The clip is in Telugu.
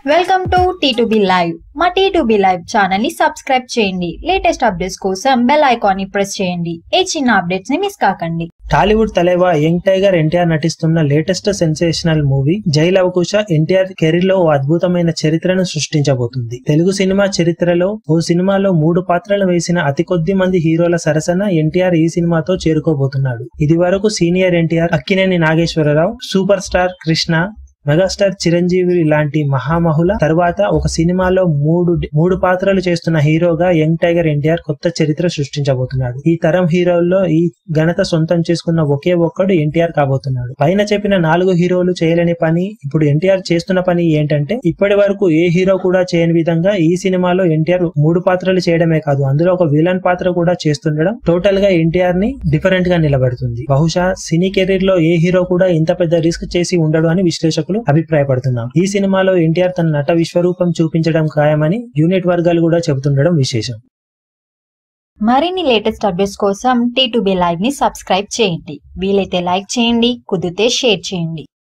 వెల్కమ్ టు టీ లైవ్ మా టీ లైవ్ ఛానల్ ని సబ్స్క్రైబ్ చేయండి లేటెస్ట్ అప్డేట్స్ కోసం బెల్ ఐకాన్ ని ప్రెస్ చేయండి ఏ చిన్న అప్డేట్స్ ని మిస్ కాకండి టాలీవుడ్ తలేవా యంగ్ టైగర్ ఎన్టీఆర్ నటిస్తున్న లేటెస్ట్ సెన్సేషనల్ మూవీ జై లవకుశ ఎన్టీఆర్ కెరీర్ లో ఓ అద్భుతమైన చరిత్రను సృష్టించబోతుంది తెలుగు సినిమా చరిత్రలో ఓ సినిమాలో మూడు పాత్రలు వేసిన అతి కొద్ది మంది హీరోల సరసన ఎన్టీఆర్ ఈ సినిమాతో చేరుకోబోతున్నాడు ఇది వరకు senior NTR Akkineni Nageswara Rao super star Krishna megastar Chiranjeevi లాంటి మహామహుల తర్వాత ఒక సినిమాలో మూడు మూడు పాత్రలు చేస్తున్న హీరోగా యంగ్ టైగర్ ఎన్టీఆర్ కొత్త చరిత్ర సృష్టించబోతున్నాడు ఈ తరం హీరోల్లో ఈ ఘనత సొంతం చేసుకున్న ఒకే ఒక్కడు ఎన్టీఆర్ కాబోతున్నాడు పైన చెప్పిన నాలుగు హీరోలు చేయలేని పని ఇప్పుడు ఎన్టీఆర్ చేస్తున్న పని ఏంటంటే ఇప్పటి వరకు ఏ హీరో కూడా చేయని విధంగా ఈ సినిమాలో ఎన్టీఆర్ మూడు పాత్రలు చేయడమే కాదు అందులో ఒక విలన్ పాత్ర కూడా చేస్తుండడం టోటల్ గా ఎన్టీఆర్ ని డిఫరెంట్ గా నిలబడుతుంది బహుశా సినీ కెరీర్ లో ఏ హీరో కూడా ఇంత పెద్ద రిస్క్ చేసి ఉండడు అని విశ్లేషకులు అభిప్రాయపడుతున్నారు ఈ సినిమాలో ఎన్టీఆర్ తన నట విశ్వరూపం చూపించడం ఖాయమని యూనిట్ వర్గాలు కూడా చెబుతుండడం విశేషం మరిన్ని లేటెస్ట్ అప్డేట్స్ కోసం టీ లైవ్ ని సబ్స్క్రైబ్ చేయండి వీలైతే లైక్ చేయండి కుదిరితే షేర్ చేయండి